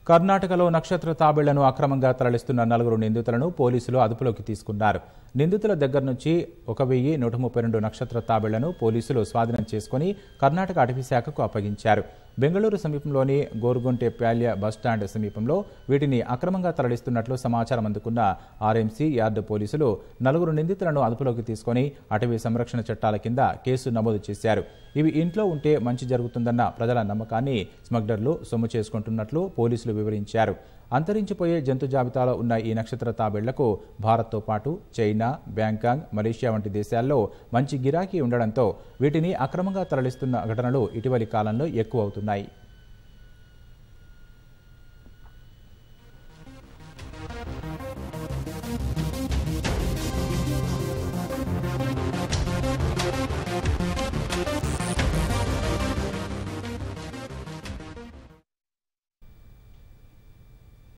కర్ణాటకలో నక్షత్ర తాబేళ్లను అక్రమంగా తరలిస్తున్న నలుగురు నిందితులను పోలీసులు అదుపులోకి తీసుకున్నారు నిందితుల దగ్గర నుంచి ఒక వెయ్యి నూట ముప్పై రెండు నక్షత్ర తాబేళ్లను పోలీసులు స్వాధీనం చేసుకుని కర్ణాటక అటవీ శాఖకు అప్పగించారు బెంగళూరు సమీపంలోని గోర్గొంటె ప్యాల్య బస్టాండ్ సమీపంలో వీటిని అక్రమంగా తరలిస్తున్నట్లు సమాచారం అందుకున్న ఆర్ఎంసీ యార్డు పోలీసులు నలుగురు నిందితులను అదుపులోకి తీసుకుని అటవీ సంరక్షణ చట్టాల కింద కేసు నమోదు చేశారు ఇవి ఇంట్లో ఉంటే మంచి జరుగుతుందన్న ప్రజల నమ్మకాన్ని స్మగ్లర్లు సొమ్ము చేసుకుంటున్నట్లు పోలీసులు వివరించారు అంతరించిపోయే జంతు జాబితాలో ఉన్న ఈ నక్షత్ర తాబేళ్లకు భారత్తో పాటు చైనా బ్యాంకాంగ్ మలేషియా వంటి దేశాల్లో మంచి గిరాకీ ఉండడంతో వీటిని అక్రమంగా తరలిస్తున్న ఘటనలు ఇటీవలి కాలంలో ఎక్కువ అవుతున్నాయి